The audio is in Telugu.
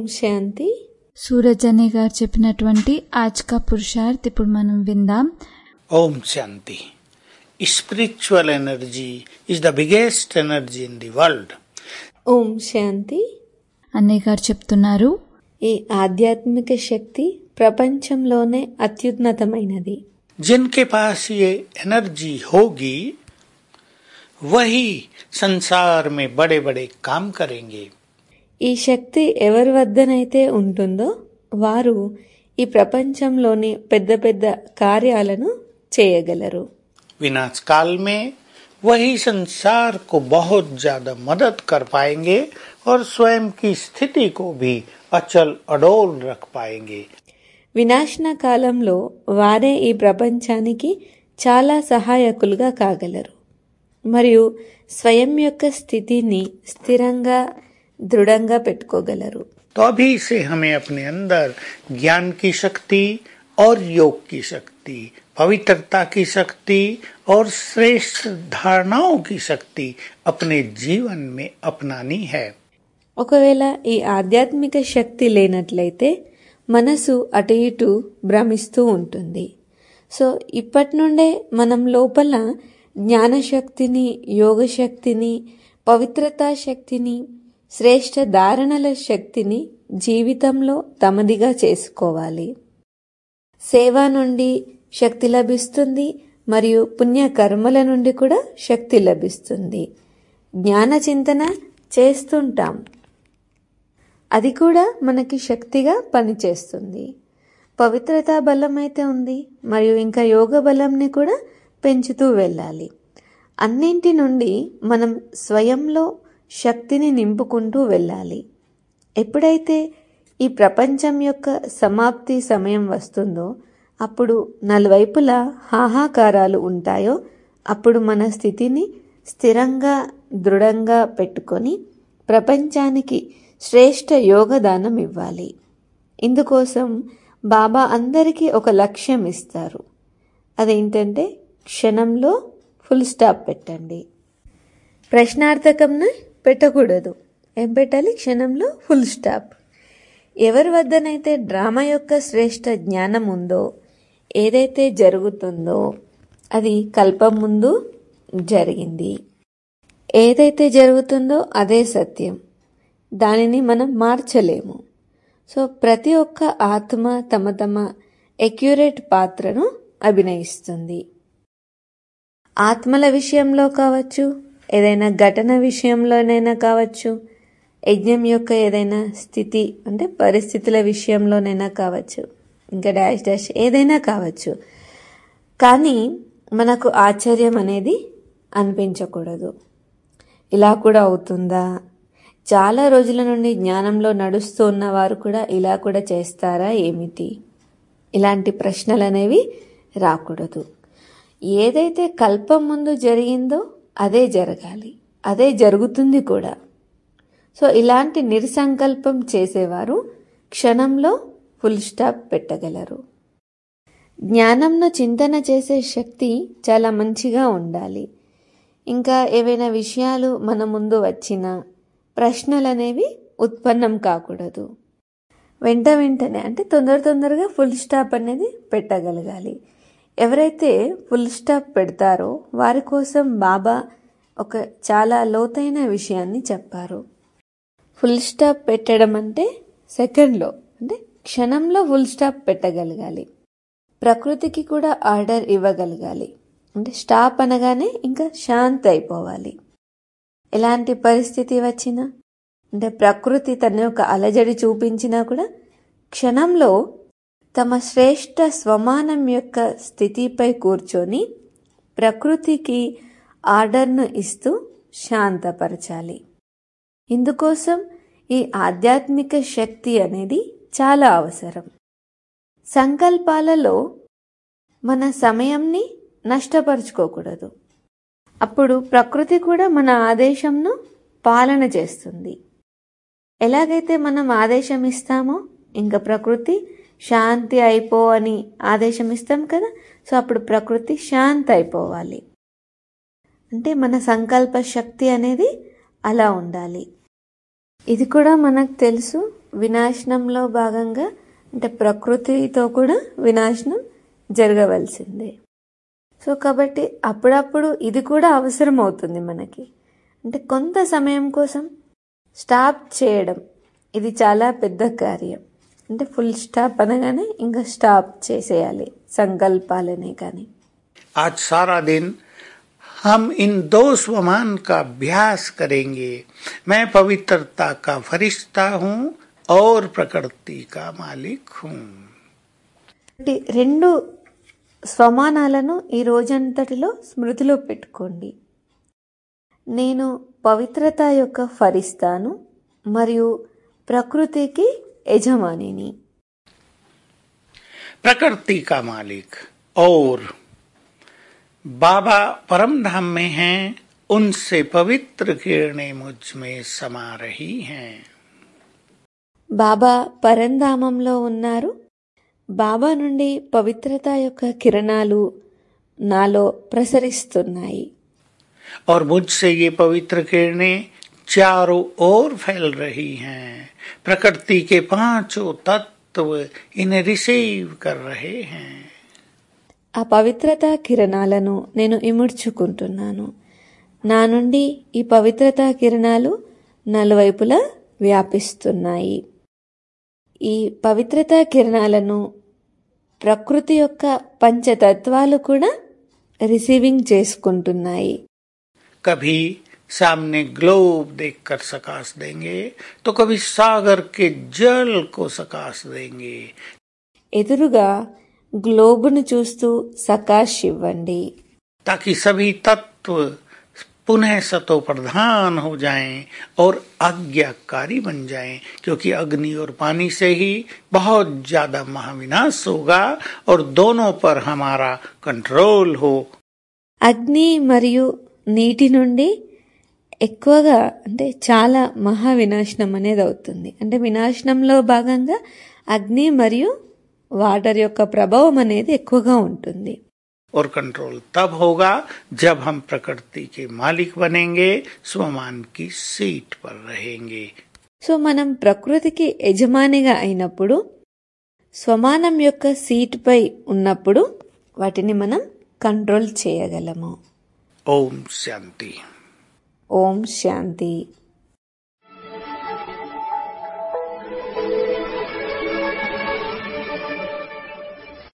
శాంతి సూరజ్ అనే గారు చెప్పినటువంటి ఆజ్కా పురుషార్థ్ ఇప్పుడు మనం విందాం Om Shanti. Spiritual energy is the biggest energy in the world. ఓం శాంతి అన్నయ్య గారు చెప్తున్నారు ఈ ఆధ్యాత్మిక శక్తి ప్రపంచంలోనే అత్యున్నతమైనది जिनके पास ये एनर्जी होगी वही संसार में बड़े बड़े काम करेंगे ఈ శక్తి ఎవరి వద్దనైతే ఉంటుందో వారు ఈ ప్రపంచంలోని పెద్ద పెద్ద కార్యాలను చేయగలరు विनाश काल में वही संसार को बहुत ज्यादा मदद कर पाएंगे और स्वयं की स्थिति को भी अचल अडोल रख पाएंगे వినాశన కాలంలో వారే ఈ ప్రపంచానికి చాలా సహాయకులుగా కాగలరు మరియు స్వయం యొక్క స్థితిని స్థిరంగా దృఢంగా పెట్టుకోగలరు तो अभी से हमें अपने अंदर ज्ञान की शक्ति और योग की शक्ति पवित्रता की शक्ति और श्रेष्ठ धारणाओं की शक्ति अपने जीवन में अपनानी है ఒకవేళ ఈ ఆధ్యాత్మిక శక్తి లేనట్లయితే మనసు అటు ఇటు భ్రమిస్తూ ఉంటుంది సో ఇప్పటి నుండే మనం లోపల జ్ఞానశక్తిని యోగశక్తిని పవిత్రతా శక్తిని శ్రేష్ఠ ధారణల శక్తిని జీవితంలో తమదిగా చేసుకోవాలి సేవ నుండి శక్తి లభిస్తుంది మరియు పుణ్య కర్మల నుండి కూడా శక్తి లభిస్తుంది జ్ఞాన చింతన చేస్తుంటాం అది కూడా మనకి శక్తిగా పనిచేస్తుంది పవిత్రతా బలం అయితే ఉంది మరియు ఇంకా యోగ బలంని కూడా పెంచుతూ వెళ్ళాలి అన్నింటి నుండి మనం స్వయంలో శక్తిని నింపుకుంటూ వెళ్ళాలి ఎప్పుడైతే ఈ ప్రపంచం యొక్క సమాప్తి సమయం వస్తుందో అప్పుడు నలువైపులా హాహాకారాలు ఉంటాయో అప్పుడు మన స్థితిని స్థిరంగా దృఢంగా పెట్టుకొని ప్రపంచానికి శ్రేష్ఠ యోగదానం ఇవ్వాలి ఇందుకోసం బాబా అందరికీ ఒక లక్ష్యం ఇస్తారు అదేంటంటే క్షణంలో ఫుల్ స్టాప్ పెట్టండి ప్రశ్నార్థకంను పెట్టకూడదు ఏం పెట్టాలి క్షణంలో ఫుల్ స్టాప్ ఎవరి వద్దనైతే డ్రామా యొక్క శ్రేష్ఠ జ్ఞానం ఉందో ఏదైతే జరుగుతుందో అది కల్పం ముందు జరిగింది ఏదైతే జరుగుతుందో అదే సత్యం దానిని మనం మార్చలేము సో ప్రతి ఒక్క ఆత్మ తమ తమ ఎక్యురేట్ పాత్రను అభినయిస్తుంది ఆత్మల విషయంలో కావచ్చు ఏదైనా ఘటన విషయంలోనైనా కావచ్చు యజ్ఞం యొక్క ఏదైనా స్థితి అంటే పరిస్థితుల విషయంలోనైనా కావచ్చు ఇంకా డాష్ డాష్ ఏదైనా కావచ్చు కానీ మనకు ఆశ్చర్యం అనేది అనిపించకూడదు ఇలా కూడా అవుతుందా చాలా రోజుల నుండి జ్ఞానంలో నడుస్తూ ఉన్న వారు కూడా ఇలా కూడా చేస్తారా ఏమిటి ఇలాంటి ప్రశ్నలు అనేవి రాకూడదు ఏదైతే కల్పం ముందు జరిగిందో అదే జరగాలి అదే జరుగుతుంది కూడా సో ఇలాంటి నిరసంకల్పం చేసేవారు క్షణంలో ఫుల్ స్టాప్ పెట్టగలరు జ్ఞానంను చింతన చేసే శక్తి చాలా మంచిగా ఉండాలి ఇంకా ఏవైనా విషయాలు మన ముందు వచ్చినా ప్రశ్నలు అనేవి ఉత్పన్నం కాకూడదు వెంట వెంటనే అంటే తొందర తొందరగా ఫుల్ స్టాప్ అనేది పెట్టగలగాలి ఎవరైతే ఫుల్ స్టాప్ పెడతారో వారి కోసం బాబా ఒక చాలా లోతైన విషయాన్ని చెప్పారు ఫుల్ స్టాప్ పెట్టడం అంటే సెకండ్లో అంటే క్షణంలో ఫుల్ స్టాప్ పెట్టగలగాలి ప్రకృతికి కూడా ఆర్డర్ ఇవ్వగలగాలి అంటే స్టాప్ అనగానే ఇంకా శాంతి అయిపోవాలి ఎలాంటి పరిస్థితి వచ్చినా అంటే ప్రకృతి తన యొక్క అలజడి చూపించినా కూడా క్షణంలో తమ శ్రేష్ట స్వమానం యొక్క స్థితిపై కూర్చొని ప్రకృతికి ఆర్డర్ను ఇస్తూ శాంతపరచాలి ఇందుకోసం ఈ ఆధ్యాత్మిక శక్తి అనేది చాలా అవసరం సంకల్పాలలో మన సమయంని నష్టపరుచుకోకూడదు అప్పుడు ప్రకృతి కూడా మన ఆదేశంను పాలన చేస్తుంది ఎలాగైతే మనం ఆదేశం ఇస్తామో ఇంకా ప్రకృతి శాంతి అయిపో అని ఆదేశం ఇస్తాం కదా సో అప్పుడు ప్రకృతి శాంతి అయిపోవాలి అంటే మన సంకల్ప శక్తి అనేది అలా ఉండాలి ఇది కూడా మనకు తెలుసు వినాశనంలో భాగంగా అంటే ప్రకృతితో కూడా వినాశనం జరగవలసిందే సో కాబట్టి అప్పుడప్పుడు ఇది కూడా అవసరం అవుతుంది మనకి అంటే కొంత సమయం కోసం స్టాప్ చేయడం ఇది చాలా పెద్ద కార్యం అంటే ఫుల్ స్టాప్ అనగానే ఇంకా స్టాప్ చేసేయాలి సంకల్పాలనే కానీ आज सारा दिन हम इन दो स्वमान का अभ्यास करेंगे मैं पवित्रता का फरिश्ता हूँ और प्रकृति का मालिक हूँ కాబట్టి రెండు స్వమానాలను ఈ రోజంతటిలో స్మృతిలో పెట్టుకోండి నేను పవిత్రత యొక్క ఫరిస్తాను మరియు ప్రకృతికి యజమానిని प्रकृति का मालिक और बाबा परम धाम में हैं उनसे पवित्र किरणें मुझ में समा रही हैं బాబా పరంధామంలో ఉన్నారు బాబా నుండి పవిత్రత యొక్క కిరణాలు నాలో ప్రసరిస్తున్నాయి और मुझसे ये पवित्र किरणें चारों ओर फैल रही हैं प्रकृति के पांचों तत्व इन्हें रिसीव कर रहे हैं ఆ పవిత్రత కిరణాలను నేను ఇముడ్చుకుంటున్నాను నా నుండి ఈ పవిత్రత కిరణాలు నలువైపులా వ్యాపిస్తున్నాయి ఈ పవిత్రత కిరణాలను ప్రకృతి యొక్క పంచతత్వాలు కూడా రిసీవింగ్ చేసుకుంటున్నాయి कभी सामने ग्लोब देखकर सकाश देंगे तो कभी सागर के जल को सकाश देंगे ఎదురుగా గ్లోబును చూస్తూ సకాష్ ఇవ్వండి ताकि सभी तत्व पुनः सतो प्रधान हो जाएं और आज्ञाकारी बन जाएं क्योंकि अग्नि और पानी से ही बहुत ज्यादा महाविनाश होगा और दोनों पर हमारा कंट्रोल हो అగ్ని మరియు నీటి నుండి ఎక్కువగా అంటే చాలా మహా వినాశనం అనేది అవుతుంది అంటే వినాశనంలో భాగంగా అగ్ని మరియు వాటర్ యొక్క ప్రభావం అనేది ఎక్కువగా ఉంటుంది और कंट्रोल तब होगा जब हम प्रकृति के मालिक बनेंगे स्वमान की सीट पर रहेंगे సో మనం ప్రకృతికి యజమానిగా అయినప్పుడు స్వమానం యొక్క సీటుపై ఉన్నప్పుడు వాటిని మనం కంట్రోల్ చేయగలము ओम शांति ఓం శాంతి